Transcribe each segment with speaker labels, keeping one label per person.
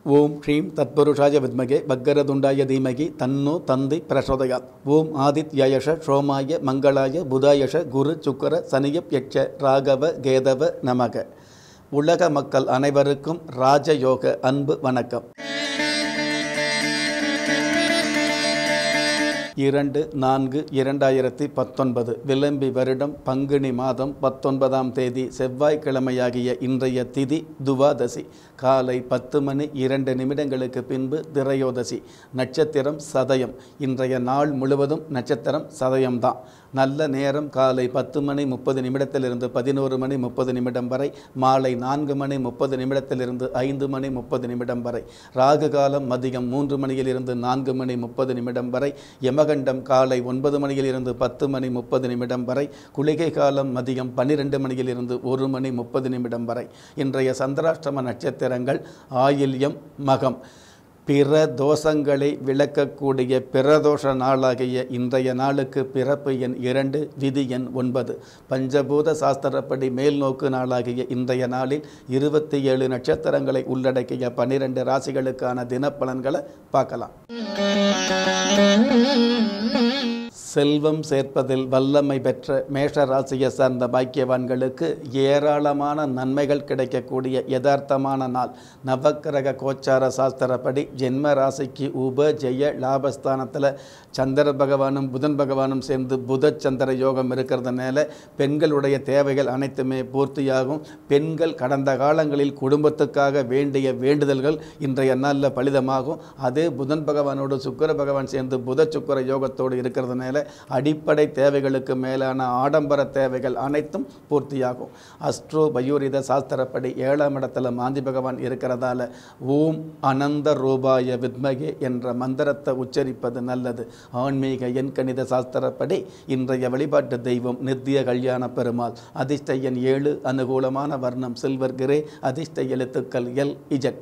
Speaker 1: ஓம் ஸ்ரீம் தத்புருஷாய வித்மகே பக்கரதுண்டாய தீமகி தன்னோ தந்தி பிரசோதயாத் ஓம் ஆதித்யயஷ சோமாய மங்களாய புதாயஷ குரு சுக்கர சனியப் யட்ச ராகவ கேதவ நமக உலக மக்கள் அனைவருக்கும் ராஜயோக அன்பு வணக்கம் இரண்டு நான்கு இரண்டாயிரத்தி பத்தொன்பது விளம்பி வருடம் பங்குனி மாதம் பத்தொன்பதாம் தேதி செவ்வாய்க்கிழமையாகிய இன்றைய திதி துவாதசி காலை பத்து மணி இரண்டு நிமிடங்களுக்கு பின்பு திரையோதசி நட்சத்திரம் சதயம் இன்றைய நாள் முழுவதும் நட்சத்திரம் சதயம்தான் நல்ல நேரம் காலை பத்து மணி முப்பது நிமிடத்திலிருந்து பதினோரு மணி முப்பது நிமிடம் வரை மாலை நான்கு மணி முப்பது நிமிடத்திலிருந்து ஐந்து மணி முப்பது நிமிடம் வரை ராகு காலம் மதியம் மூன்று மணியிலிருந்து நான்கு மணி முப்பது நிமிடம் வரை யமகண்டம் காலை ஒன்பது மணியிலிருந்து பத்து மணி முப்பது நிமிடம் வரை குளிகை காலம் மதியம் பன்னிரெண்டு மணியிலிருந்து ஒரு மணி முப்பது நிமிடம் வரை இன்றைய சந்திராஷ்டம நட்சத்திரங்கள் ஆயில்யம் மகம் பிற தோஷங்களை விளக்கக்கூடிய பிரதோஷ நாளாகிய இன்றைய நாளுக்கு பிறப்பு எண் இரண்டு விதி எண் ஒன்பது பஞ்சபூத சாஸ்திரப்படி மேல்நோக்கு நாளாகிய இன்றைய நாளில் இருபத்தி ஏழு நட்சத்திரங்களை உள்ளடக்கிய பன்னிரெண்டு ராசிகளுக்கான தினப்பலன்களை பார்க்கலாம் செல்வம் சேர்ப்பதில் வல்லமை பெற்ற மேஷ ராசியை சார்ந்த பாக்கியவான்களுக்கு ஏராளமான நன்மைகள் கிடைக்கக்கூடிய யதார்த்தமான நாள் நவக்கிரக கோச்சார சாஸ்திரப்படி ஜென்ம ராசிக்கு உப ஜெய லாபஸ்தானத்தில் சந்திர பகவானும் புதன் பகவானும் சேர்ந்து புத சந்திர யோகம் இருக்கிறதுனால பெண்களுடைய தேவைகள் அனைத்துமே பூர்த்தியாகும் பெண்கள் கடந்த காலங்களில் குடும்பத்துக்காக வேண்டிய வேண்டுதல்கள் இன்றைய நாளில் பலிதமாகும் அதே புதன் பகவானோடு சுக்கர பகவான் சேர்ந்து புத சுக்கர யோகத்தோடு இருக்கிறதுனால அடிப்படை தேவைகளுக்கு மேலான ஆடம்பர தேவைகள் அனைத்தும் பூர்த்தியாகும் அஸ்ட்ரோ பயூரித சாஸ்திரப்படி ஏழாம் இடத்துல மாந்தி பகவான் இருக்கிறதால ஓம் அனந்த ரூபாய வித்மகே என்ற மந்திரத்தை உச்சரிப்பது நல்லது ஆன்மீக எண் கணித சாஸ்திரப்படி இன்றைய வழிபாட்டு தெய்வம் நித்திய கல்யாண பெருமாள் அதிர்ஷ்ட எண் ஏழு அனுகூலமான வர்ணம் சில்வர் கிரே அதிர்ஷ்ட எழுத்துக்கள் எல் இஜட்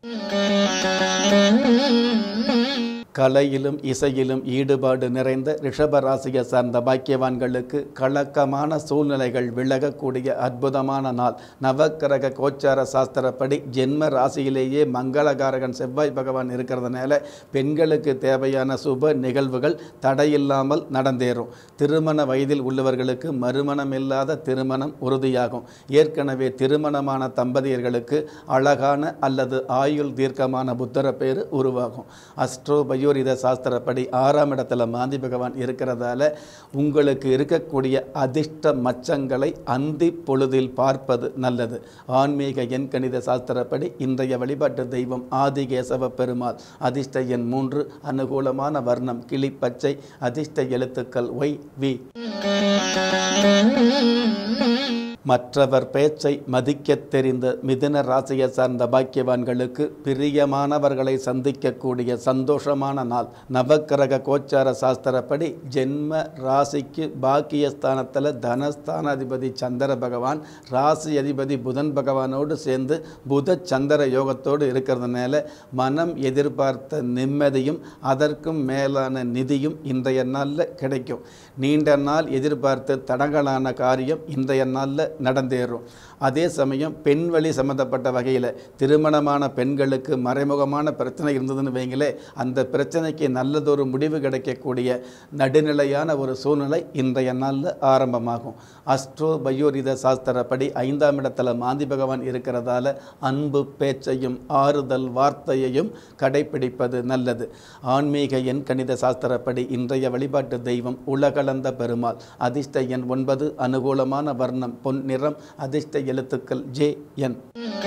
Speaker 1: கலையிலும் இசையிலும் ஈடுபாடு நிறைந்த ரிஷப ராசியை சார்ந்த பாக்கியவான்களுக்கு கலக்கமான சூழ்நிலைகள் விலகக்கூடிய அற்புதமான நாள் நவக்கிரக கோச்சார சாஸ்திரப்படி ஜென்ம ராசியிலேயே மங்களகாரகன் செவ்வாய் பகவான் இருக்கிறதுனால பெண்களுக்கு தேவையான சுப நிகழ்வுகள் தடையில்லாமல் நடந்தேறும் திருமண வயதில் உள்ளவர்களுக்கு மறுமணம் இல்லாத திருமணம் உறுதியாகும் ஏற்கனவே திருமணமான தம்பதியர்களுக்கு அழகான அல்லது ஆயுள் தீர்க்கமான புத்தர பேர் உருவாகும் அஸ்ட்ரோ பயோரித சாஸ்திரப்படி ஆறாம் இடத்துல மாந்தி பகவான் இருக்கிறதால உங்களுக்கு இருக்கக்கூடிய அதிர்ஷ்ட மச்சங்களை அந்தி பொழுதில் பார்ப்பது நல்லது ஆன்மீக எண் கணித சாஸ்திரப்படி இன்றைய வழிபாட்டு தெய்வம் ஆதிகேசவ பெருமாள் அதிர்ஷ்ட எண் மூன்று அனுகூலமான வர்ணம் கிளிப்பச்சை அதிர்ஷ்ட எழுத்துக்கள் ஒய் வி மற்றவர் பேச்சை மதிக்கத் தெரிந்த மிதுன ராசியை சார்ந்த பாக்கியவான்களுக்கு பிரியமானவர்களை சந்திக்கக்கூடிய சந்தோஷமான நாள் நவக்கிரக கோச்சார சாஸ்திரப்படி ஜென்ம ராசிக்கு பாக்கியஸ்தானத்தில் தனஸ்தானாதிபதி சந்திர பகவான் ராசி அதிபதி புதன் பகவானோடு சேர்ந்து புத சந்திர யோகத்தோடு இருக்கிறதுனால மனம் எதிர்பார்த்த நிம்மதியும் அதற்கும் மேலான நிதியும் இன்றைய நாளில் கிடைக்கும் நீண்ட நாள் எதிர்பார்த்து தடங்கலான காரியம் இன்றைய நாளில் நடந்தேறும் அதே சமயம் பெண் வழி சம்மந்தப்பட்ட வகையில் திருமணமான பெண்களுக்கு மறைமுகமான பிரச்சனை இருந்ததுன்னு வைங்களே அந்த பிரச்சனைக்கு நல்லதொரு முடிவு கிடைக்கக்கூடிய நடுநிலையான ஒரு சூழ்நிலை இன்றைய நாளில் ஆரம்பமாகும் அஸ்ட்ரோ பயோரித சாஸ்திரப்படி ஐந்தாம் இடத்துல மாந்தி பகவான் இருக்கிறதால அன்பு பேச்சையும் ஆறுதல் வார்த்தையையும் கடைபிடிப்பது நல்லது ஆன்மீக எண் கணித சாஸ்திரப்படி இன்றைய வழிபாட்டு தெய்வம் உலகளந்த பெருமாள் அதிர்ஷ்ட எண் ஒன்பது அனுகூலமான வர்ணம் பொன் நிறம் அதிர்ஷ்ட எழுத்துக்கள் ஜே என்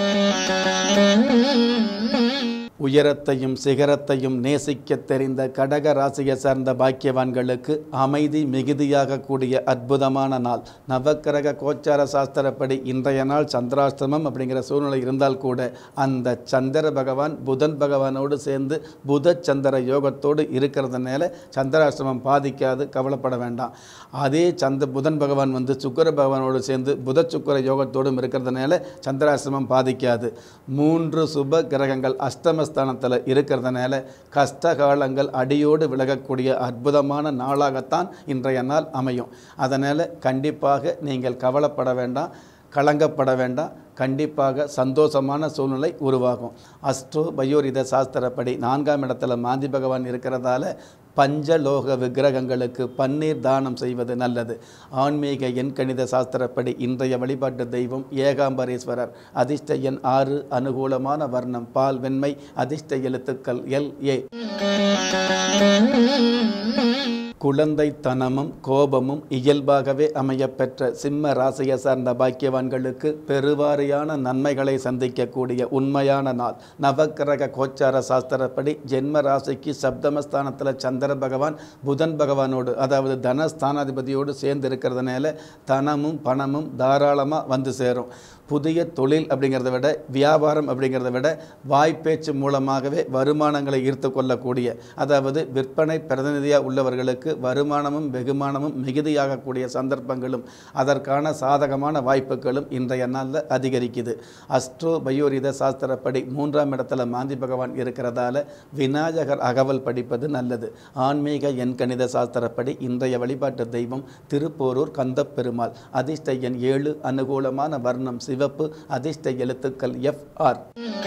Speaker 1: உயரத்தையும் சிகரத்தையும் நேசிக்கத் தெரிந்த கடக ராசியை சார்ந்த பாக்கியவான்களுக்கு அமைதி மிகுதியாக கூடிய அற்புதமான நாள் நவக்கிரக கோச்சார சாஸ்திரப்படி இன்றைய நாள் சந்திராஷ்டமம் அப்படிங்கிற சூழ்நிலை இருந்தால் கூட அந்த சந்திர பகவான் புதன் பகவானோடு சேர்ந்து புத சந்திர யோகத்தோடு இருக்கிறதுனால சந்திராஷ்டமம் பாதிக்காது கவலைப்பட வேண்டாம் அதே சந்த புதன் பகவான் வந்து சுக்கர பகவானோடு சேர்ந்து புத சுக்கர யோகத்தோடும் இருக்கிறதுனால சந்திராஷ்டமம் பாதிக்காது மூன்று சுப கிரகங்கள் அஷ்டமஸ்தானத்தில் இருக்கிறதுனால கஷ்ட காலங்கள் அடியோடு விலகக்கூடிய அற்புதமான நாளாகத்தான் இன்றைய நாள் அமையும் அதனால் கண்டிப்பாக நீங்கள் கவலைப்பட வேண்டாம் கலங்கப்பட வேண்டாம் கண்டிப்பாக சந்தோஷமான சூழ்நிலை உருவாகும் அஸ்ட்ரோ பயோரித சாஸ்திரப்படி நான்காம் இடத்துல மாந்தி பகவான் இருக்கிறதால பஞ்சலோக விக்கிரகங்களுக்கு பன்னீர் தானம் செய்வது நல்லது ஆன்மீக எண்கணித சாஸ்திரப்படி இன்றைய வழிபாட்டு தெய்வம் ஏகாம்பரேஸ்வரர் அதிர்ஷ்ட எண் ஆறு அனுகூலமான வர்ணம் பால் வெண்மை அதிர்ஷ்ட எழுத்துக்கள் எல் ஏ குழந்தைத்தனமும் கோபமும் இயல்பாகவே அமையப்பெற்ற சிம்ம ராசியை சார்ந்த பாக்கியவான்களுக்கு பெருவாரியான நன்மைகளை சந்திக்கக்கூடிய உண்மையான நாள் நவக்கிரக கோச்சார சாஸ்திரப்படி ஜென்ம ராசிக்கு சப்தமஸ்தானத்தில் சந்திர பகவான் புதன் பகவானோடு அதாவது தனஸ்தானாதிபதியோடு சேர்ந்து இருக்கிறதுனால தனமும் பணமும் தாராளமாக வந்து சேரும் புதிய தொழில் அப்படிங்கிறத விட வியாபாரம் அப்படிங்கிறத விட வாய்ப்பேச்சு மூலமாகவே வருமானங்களை ஈர்த்து கொள்ளக்கூடிய அதாவது விற்பனை பிரதிநிதியாக உள்ளவர்களுக்கு வருமானமும் வெகுமானமும் மிகுதியாகக்கூடிய சந்தர்ப்பங்களும் அதற்கான சாதகமான வாய்ப்புகளும் இன்றைய நாளில் அதிகரிக்குது அஸ்ட்ரோ பயோரித சாஸ்திரப்படி மூன்றாம் இடத்துல மாந்தி பகவான் இருக்கிறதால விநாயகர் அகவல் படிப்பது நல்லது ஆன்மீக எண்கணித சாஸ்திரப்படி இன்றைய வழிபாட்டு தெய்வம் திருப்போரூர் கந்தப்பெருமாள் அதிர்ஷ்ட எண் ஏழு அனுகூலமான வர்ணம் சிவப்பு அதிர்ஷ்ட எழுத்துக்கள் எஃப் ஆர்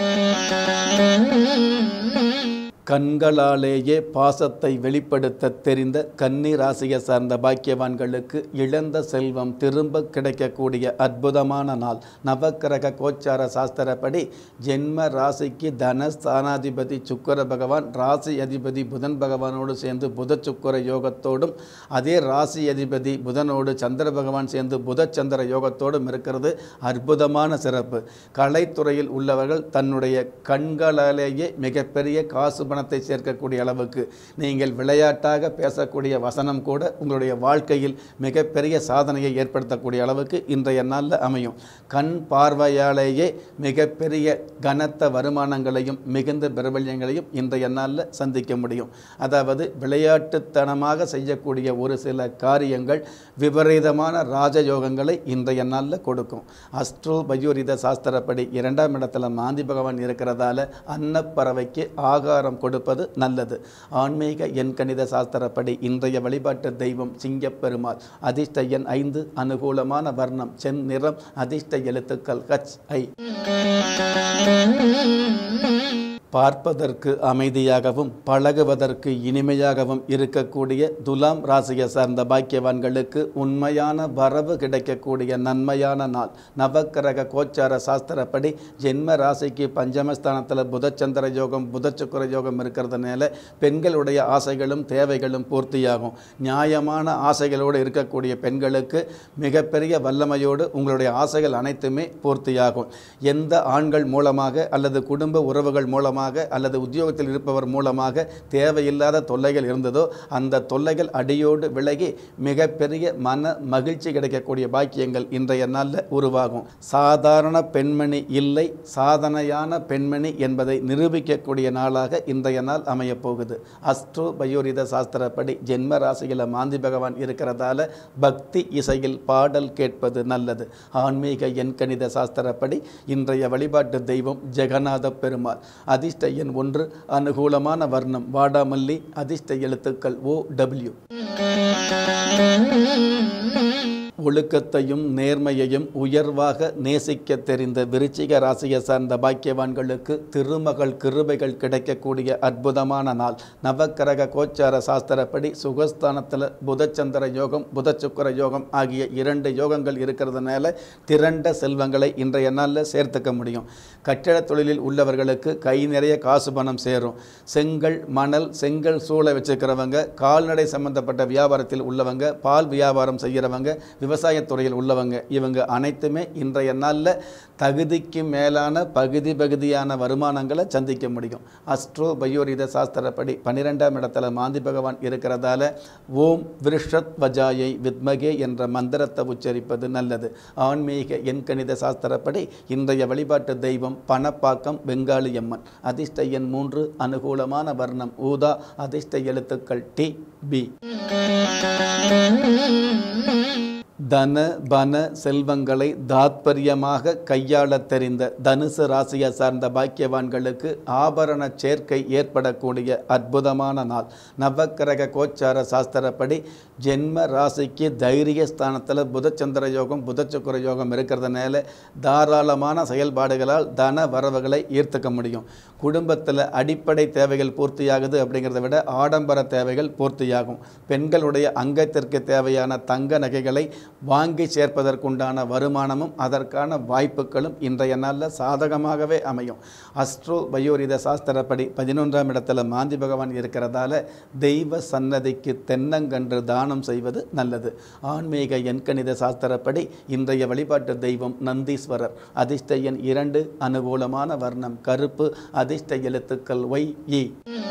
Speaker 1: கண்களாலேயே பாசத்தை வெளிப்படுத்த தெரிந்த கன்னி ராசியை சார்ந்த பாக்கியவான்களுக்கு இழந்த செல்வம் திரும்ப கிடைக்கக்கூடிய அற்புதமான நாள் நவக்கிரக கோச்சார சாஸ்திரப்படி ஜென்ம ராசிக்கு தன ஸ்தானாதிபதி சுக்கர பகவான் ராசி அதிபதி புதன் பகவானோடு சேர்ந்து புத சுக்கர யோகத்தோடும் அதே ராசி அதிபதி புதனோடு சந்திர பகவான் சேர்ந்து புத சந்திர யோகத்தோடும் இருக்கிறது அற்புதமான சிறப்பு கலைத்துறையில் உள்ளவர்கள் தன்னுடைய கண்களாலேயே மிகப்பெரிய காசு பணத்தை சேர்க்கக்கூடிய அளவுக்கு நீங்கள் விளையாட்டாக பேசக்கூடிய வசனம் கூட உங்களுடைய வாழ்க்கையில் மிகப்பெரிய சாதனையை ஏற்படுத்தக்கூடிய அளவுக்கு இன்றைய நாளில் அமையும் கண் பார்வையாலேயே மிகப்பெரிய கனத்த வருமானங்களையும் மிகுந்த பிரபல்யங்களையும் இன்றைய நாளில் சந்திக்க முடியும் அதாவது விளையாட்டுத்தனமாக செய்யக்கூடிய ஒரு சில காரியங்கள் விபரீதமான ராஜயோகங்களை இன்றைய நாளில் கொடுக்கும் அஸ்ட்ரோ பயோரித சாஸ்திரப்படி இரண்டாம் இடத்துல மாந்தி பகவான் இருக்கிறதால அன்னப்பறவைக்கு ஆகாரம் கொடுப்பது நல்லது ஆன்மீக எண்கணித சாஸ்திரப்படி இன்றைய வழிபாட்டு தெய்வம் சிங்கப்பெருமாள் அதிர்ஷ்ட எண் ஐந்து அனுகூலமான வர்ணம் செந் நிறம் அதிர்ஷ்ட எழுத்துக்கள் ஹச் ஐ பார்ப்பதற்கு அமைதியாகவும் பழகுவதற்கு இனிமையாகவும் இருக்கக்கூடிய துலாம் ராசியை சார்ந்த பாக்கியவான்களுக்கு உண்மையான வரவு கிடைக்கக்கூடிய நன்மையான நாள் நவக்கிரக கோச்சார சாஸ்திரப்படி ஜென்ம ராசிக்கு பஞ்சமஸ்தானத்தில் புதச்சந்திர யோகம் புதச்சுக்கர யோகம் இருக்கிறதுனால பெண்களுடைய ஆசைகளும் தேவைகளும் பூர்த்தியாகும் நியாயமான ஆசைகளோடு இருக்கக்கூடிய பெண்களுக்கு மிகப்பெரிய வல்லமையோடு உங்களுடைய ஆசைகள் அனைத்துமே பூர்த்தியாகும் எந்த ஆண்கள் மூலமாக அல்லது குடும்ப உறவுகள் மூலமாக அல்லது உத்தியோகத்தில் இருப்பவர் மூலமாக தேவையில்லாத தொல்லைகள் இருந்ததோ அந்த தொல்லைகள் அடியோடு விலகி மிகப்பெரிய மன மகிழ்ச்சி கிடைக்கக்கூடிய பாக்கியங்கள் இன்றைய நாளில் உருவாகும் சாதாரண பெண்மணி இல்லை சாதனையான பெண்மணி என்பதை நிரூபிக்கக்கூடிய நாளாக இன்றைய நாள் அமையப் போகுது அஸ்ட்ரோ பயோரித சாஸ்திரப்படி ஜென்ம ராசியில் மாந்தி பகவான் இருக்கிறதால பக்தி இசையில் பாடல் கேட்பது நல்லது ஆன்மீக எண்கணித சாஸ்திரப்படி இன்றைய வழிபாட்டு தெய்வம் ஜெகநாத பெருமாள் அதிர்ஷ்ட எண் ஒன்று அனுகூலமான வர்ணம் வாடாமல்லி அதிர்ஷ்ட எழுத்துக்கள் ஓ டபிள்யூ ஒழுக்கத்தையும் நேர்மையையும் உயர்வாக நேசிக்க தெரிந்த விருச்சிக ராசியை சார்ந்த பாக்கியவான்களுக்கு திருமகள் கிருபைகள் கிடைக்கக்கூடிய அற்புதமான நாள் நவக்கிரக கோச்சார சாஸ்திரப்படி சுகஸ்தானத்தில் புதச்சந்திர யோகம் புதச்சுக்கர யோகம் ஆகிய இரண்டு யோகங்கள் இருக்கிறதுனால திரண்ட செல்வங்களை இன்றைய நாளில் சேர்த்துக்க முடியும் கட்டிட தொழிலில் உள்ளவர்களுக்கு கை நிறைய காசு பணம் சேரும் செங்கல் மணல் செங்கல் சூளை வச்சுக்கிறவங்க கால்நடை சம்பந்தப்பட்ட வியாபாரத்தில் உள்ளவங்க பால் வியாபாரம் செய்கிறவங்க விவசாயத்துறையில் உள்ளவங்க இவங்க அனைத்துமே இன்றைய நாளில் தகுதிக்கு மேலான பகுதி பகுதியான வருமானங்களை சந்திக்க முடியும் அஸ்ட்ரோ பயோரித சாஸ்திரப்படி பன்னிரெண்டாம் இடத்துல மாந்தி பகவான் இருக்கிறதால ஓம் விருஷத் வஜாயை வித்மகே என்ற மந்திரத்தை உச்சரிப்பது நல்லது ஆன்மீக எண்கணித சாஸ்திரப்படி இன்றைய வழிபாட்டு தெய்வம் பணப்பாக்கம் பெங்காளி அம்மன் அதிர்ஷ்ட எண் மூன்று அனுகூலமான வர்ணம் ஊதா அதிர்ஷ்ட எழுத்துக்கள் டி பி தன பன செல்வங்களை தாத்பரியமாக கையாளத் தெரிந்த தனுசு ராசியை சார்ந்த பாக்கியவான்களுக்கு ஆபரண சேர்க்கை ஏற்படக்கூடிய அற்புதமான நாள் நவக்கிரக கோச்சார சாஸ்திரப்படி ஜென்ம ராசிக்கு தைரிய ஸ்தானத்தில் புதச்சந்திர யோகம் புதச்சுக்கர யோகம் இருக்கிறதுனால தாராளமான செயல்பாடுகளால் தன வரவுகளை ஈர்த்துக்க முடியும் குடும்பத்தில் அடிப்படை தேவைகள் பூர்த்தியாகுது அப்படிங்கிறத விட ஆடம்பர தேவைகள் பூர்த்தியாகும் பெண்களுடைய அங்கத்திற்கு தேவையான தங்க நகைகளை வாங்கி சேர்ப்பதற்குண்டான வருமானமும் அதற்கான வாய்ப்புகளும் இன்றைய நாளில் சாதகமாகவே அமையும் அஸ்ட்ரோ பயோரித சாஸ்திரப்படி பதினொன்றாம் இடத்துல மாந்தி பகவான் இருக்கிறதால தெய்வ சன்னதிக்கு தென்னங்கன்று தானம் செய்வது நல்லது ஆன்மீக எண்கணித சாஸ்திரப்படி இன்றைய வழிபாட்டு தெய்வம் நந்தீஸ்வரர் அதிர்ஷ்ட எண் இரண்டு அனுகூலமான வர்ணம் கருப்பு அதிர்ஷ்ட எழுத்துக்கள் ஒய் இ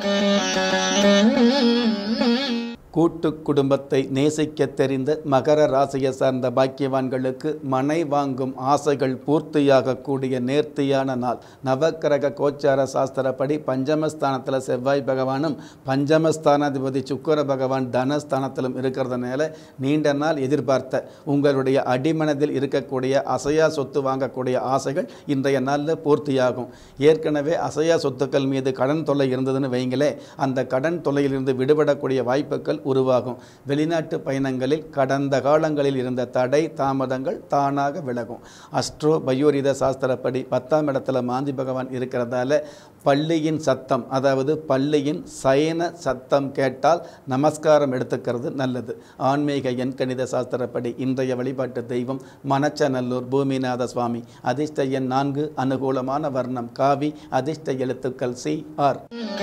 Speaker 1: கூட்டு குடும்பத்தை நேசிக்க தெரிந்த மகர ராசியை சார்ந்த பாக்கியவான்களுக்கு மனை வாங்கும் ஆசைகள் பூர்த்தியாகக்கூடிய நேர்த்தியான நாள் நவக்கிரக கோச்சார சாஸ்திரப்படி பஞ்சமஸ்தானத்தில் செவ்வாய் பகவானும் பஞ்சமஸ்தானாதிபதி சுக்கர பகவான் தனஸ்தானத்திலும் இருக்கிறதுனால நீண்ட நாள் எதிர்பார்த்த உங்களுடைய அடிமனதில் இருக்கக்கூடிய அசையா சொத்து வாங்கக்கூடிய ஆசைகள் இன்றைய நாளில் பூர்த்தியாகும் ஏற்கனவே அசையா சொத்துக்கள் மீது கடன் தொல்லை இருந்ததுன்னு வைங்களே அந்த கடன் தொல்லையிலிருந்து விடுபடக்கூடிய வாய்ப்புகள் உருவாகும் வெளிநாட்டு பயணங்களில் கடந்த காலங்களில் இருந்த தடை தாமதங்கள் தானாக விலகும் அஸ்ட்ரோ பயோரித சாஸ்திரப்படி பத்தாம் இடத்துல மாந்தி பகவான் இருக்கிறதால பள்ளியின் சத்தம் அதாவது பள்ளியின் சயன சத்தம் கேட்டால் நமஸ்காரம் எடுத்துக்கிறது நல்லது ஆன்மீக எண்கணித சாஸ்திரப்படி இன்றைய வழிபாட்டு தெய்வம் மணச்சநல்லூர் பூமிநாத சுவாமி அதிர்ஷ்ட எண் நான்கு அனுகூலமான வர்ணம் காவி அதிர்ஷ்ட எழுத்துக்கள் சி ஆர்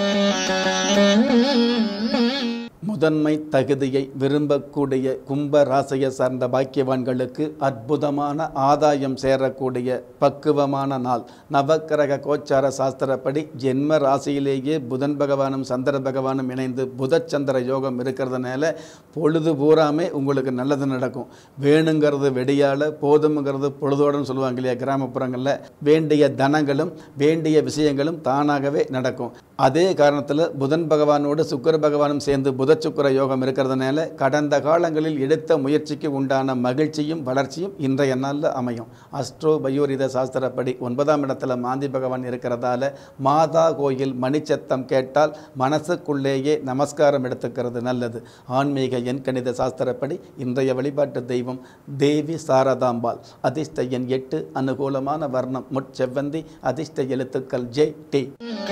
Speaker 1: முதன்மை தகுதியை விரும்பக்கூடிய கும்ப ராசியை சார்ந்த பாக்கியவான்களுக்கு அற்புதமான ஆதாயம் சேரக்கூடிய பக்குவமான நாள் நவக்கிரக கோச்சார சாஸ்திரப்படி ஜென்ம ராசியிலேயே புதன் பகவானும் சந்திர பகவானும் இணைந்து புதச்சந்திர யோகம் இருக்கிறதுனால பொழுது பூராமே உங்களுக்கு நல்லது நடக்கும் வேணுங்கிறது வெடியால் போதும்ங்கிறது பொழுதோடன்னு சொல்லுவாங்க இல்லையா கிராமப்புறங்களில் வேண்டிய தனங்களும் வேண்டிய விஷயங்களும் தானாகவே நடக்கும் அதே காரணத்தில் புதன் பகவானோடு சுக்கர பகவானும் சேர்ந்து புதச்சுக்கர யோகம் இருக்கிறதுனால கடந்த காலங்களில் எடுத்த முயற்சிக்கு உண்டான மகிழ்ச்சியும் வளர்ச்சியும் இன்றைய நாளில் அமையும் அஸ்ட்ரோ பயோரித சாஸ்திரப்படி ஒன்பதாம் இடத்துல மாந்தி பகவான் இருக்கிறதால மாதா கோயில் மணிச்சத்தம் கேட்டால் மனசுக்குள்ளேயே நமஸ்காரம் எடுத்துக்கிறது நல்லது ஆன்மீக எண்கணித சாஸ்திரப்படி இன்றைய வழிபாட்டு தெய்வம் தேவி சாரதாம்பாள் அதிர்ஷ்ட எண் எட்டு அனுகூலமான வர்ணம் முட்செவ்வந்தி அதிர்ஷ்ட எழுத்துக்கள் ஜே டி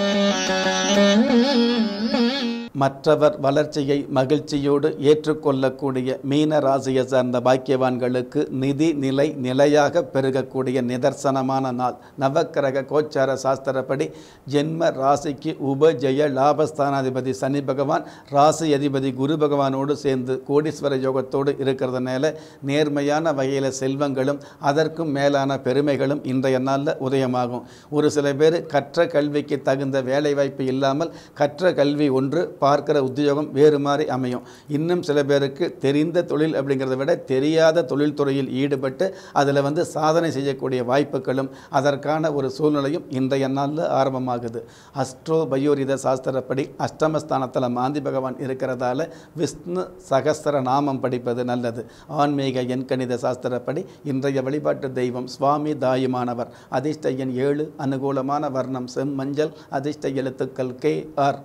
Speaker 1: மற்றவர் வளர்ச்சியை மகிழ்ச்சியோடு ஏற்றுக்கொள்ளக்கூடிய மீன ராசியை சார்ந்த பாக்கியவான்களுக்கு நிதி நிலை நிலையாக பெருகக்கூடிய நிதர்சனமான நாள் நவக்கிரக கோச்சார சாஸ்திரப்படி ஜென்ம ராசிக்கு உபஜெய லாபஸ்தானாதிபதி சனி பகவான் ராசி அதிபதி குரு பகவானோடு சேர்ந்து கோடீஸ்வர யோகத்தோடு இருக்கிறதுனால நேர்மையான வகையில் செல்வங்களும் அதற்கும் மேலான பெருமைகளும் இன்றைய நாளில் உதயமாகும் ஒரு சில பேர் கற்ற கல்விக்கு தகுந்த வேலைவாய்ப்பு இல்லாமல் கற்ற கல்வி ஒன்று பார்க்கிற உத்தியோகம் வேறு மாதிரி அமையும் இன்னும் சில பேருக்கு தெரிந்த தொழில் அப்படிங்கிறத விட தெரியாத தொழில்துறையில் ஈடுபட்டு அதில் வந்து சாதனை செய்யக்கூடிய வாய்ப்புகளும் அதற்கான ஒரு சூழ்நிலையும் இன்றைய நாளில் ஆரம்பமாகுது அஸ்ட்ரோ பயோரித சாஸ்திரப்படி அஷ்டமஸ்தானத்தில் மாந்தி பகவான் இருக்கிறதால விஷ்ணு சகஸ்திர நாமம் படிப்பது நல்லது ஆன்மீக எண்கணித சாஸ்திரப்படி இன்றைய வழிபாட்டு தெய்வம் சுவாமி தாயுமானவர் அதிர்ஷ்ட எண் ஏழு அனுகூலமான வர்ணம் செம்மஞ்சள் அதிர்ஷ்ட எழுத்துக்கள் கே ஆர்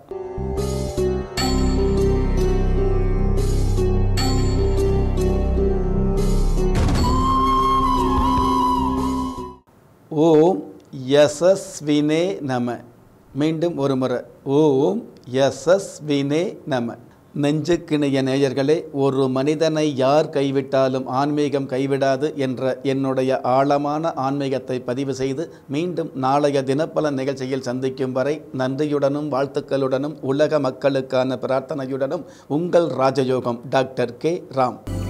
Speaker 1: ஓம் யசஸ்வினே நம மீண்டும் ஒரு முறை ஓம் யசஸ்வினே நம நெஞ்சுக்கிணைய நேயர்களே ஒரு மனிதனை யார் கைவிட்டாலும் ஆன்மீகம் கைவிடாது என்ற என்னுடைய ஆழமான ஆன்மீகத்தை பதிவு செய்து மீண்டும் நாளைய தினப்பலன் நிகழ்ச்சியில் சந்திக்கும் வரை நன்றியுடனும் வாழ்த்துக்களுடனும் உலக மக்களுக்கான பிரார்த்தனையுடனும் உங்கள் ராஜயோகம் டாக்டர் கே ராம்